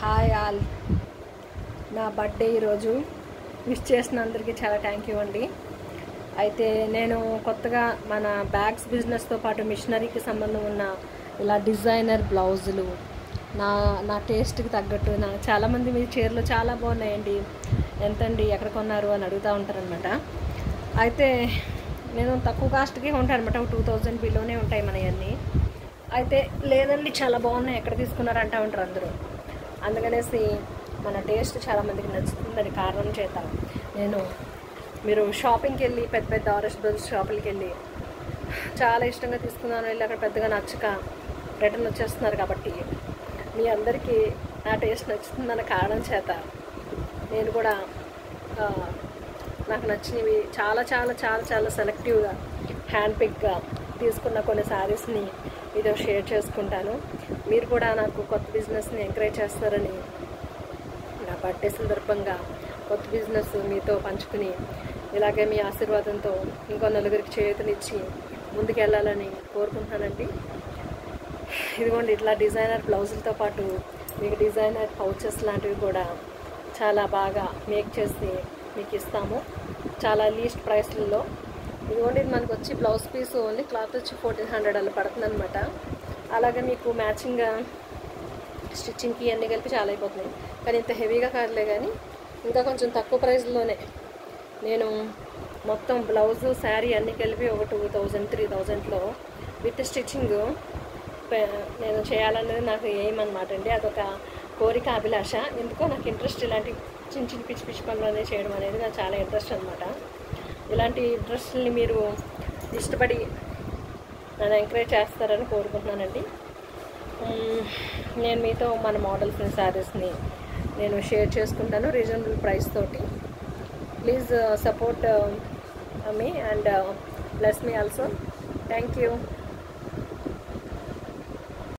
Hi all నా birthday ఈరోజు wish చేసిన అందరికీ చాలా థ్యాంక్ యూ అండి అయితే నేను కొత్తగా మన బ్యాగ్స్ బిజినెస్తో పాటు మిషనరీకి సంబంధం ఉన్న ఇలా డిజైనర్ బ్లౌజులు నా నా టేస్ట్కి తగ్గట్టు నా చాలామంది మీ చీరలు చాలా బాగున్నాయండి ఎంతండి ఎక్కడ కొన్నారు అని అడుగుతూ ఉంటారనమాట అయితే నేను తక్కువ కాస్ట్కి ఉంటాను అనమాట టూ థౌజండ్ బిలోనే ఉంటాయి మనవన్నీ అయితే లేదండి చాలా బాగున్నాయి ఎక్కడ తీసుకున్నారు అంటూ ఉంటారు అందరూ అందుకనేసి మన టేస్ట్ చాలా మందికి నచ్చుతుందని కారణం చేత నేను మీరు షాపింగ్కి వెళ్ళి పెద్ద పెద్ద ఆరెంజ్ బ్రదర్స్ షాపులకి వెళ్ళి చాలా ఇష్టంగా తీసుకున్నాను వెళ్ళి అక్కడ పెద్దగా నచ్చక రిటర్న్ వచ్చేస్తున్నారు కాబట్టి మీ అందరికీ నా టేస్ట్ నచ్చుతుందన్న కారణం చేత నేను కూడా ఆ, నాకు నచ్చినవి చాలా చాలా చాలా చాలా సెలెక్టివ్గా హ్యాండ్ పిక్గా తీసుకున్న కొన్ని శారీస్ని మీతో షేర్ చేసుకుంటాను మీరు కూడా నాకు కొత్త బిజినెస్ని ఎంకరేజ్ చేస్తారని నా బర్త్డే సందర్భంగా కొత్త బిజినెస్ మీతో పంచుకుని ఇలాగే మీ ఆశీర్వాదంతో ఇంకో నలుగురికి చేతునిచ్చి ముందుకెళ్ళాలని కోరుకుంటున్నానండి ఇదిగోండి ఇట్లా డిజైనర్ బ్లౌజులతో పాటు మీకు డిజైనర్ పౌచెస్ లాంటివి కూడా చాలా బాగా మేక్ చేసి మీకు ఇస్తాము చాలా లీస్ట్ ప్రైస్లలో ఇదిగోండి ఇది మనకు వచ్చి బ్లౌజ్ పీస్ ఓన్లీ క్లాత్ వచ్చి ఫోర్టీన్ హండ్రెడ్ అలా పడుతుంది అనమాట అలాగే మీకు మ్యాచింగ్గా స్టిచ్చింగ్కి అన్నీ కలిపి చాలా అయిపోతున్నాయి కానీ ఇంత హెవీగా కాదులే కానీ ఇంకా కొంచెం తక్కువ ప్రైస్లోనే నేను మొత్తం బ్లౌజు శారీ అన్నీ కలిపి ఒక టూ థౌజండ్ త్రీ థౌజండ్లో విత్ స్టిచ్చింగ్ నేను చేయాలనేది నాకు ఎయిమ్ అనమాట అండి అదొక కోరిక అభిలాష ఎందుకో నాకు ఇంట్రెస్ట్ ఇలాంటి చిన్న చిన్న పిచ్చి పిచ్చి పనులు అనేది చేయడం అనేది నాకు చాలా ఇంట్రెస్ట్ అనమాట ఇలాంటి ఇంట్రెస్ట్ని మీరు ఇష్టపడి నన్ను ఎంకరేజ్ చేస్తారని కోరుకుంటున్నానండి మ్మ్. నేను మీతో మన మోడల్స్ శారీస్ని నేను షేర్ చేసుకుంటాను రీజనబుల్ ప్రైస్ తోటి please support me and bless me also thank you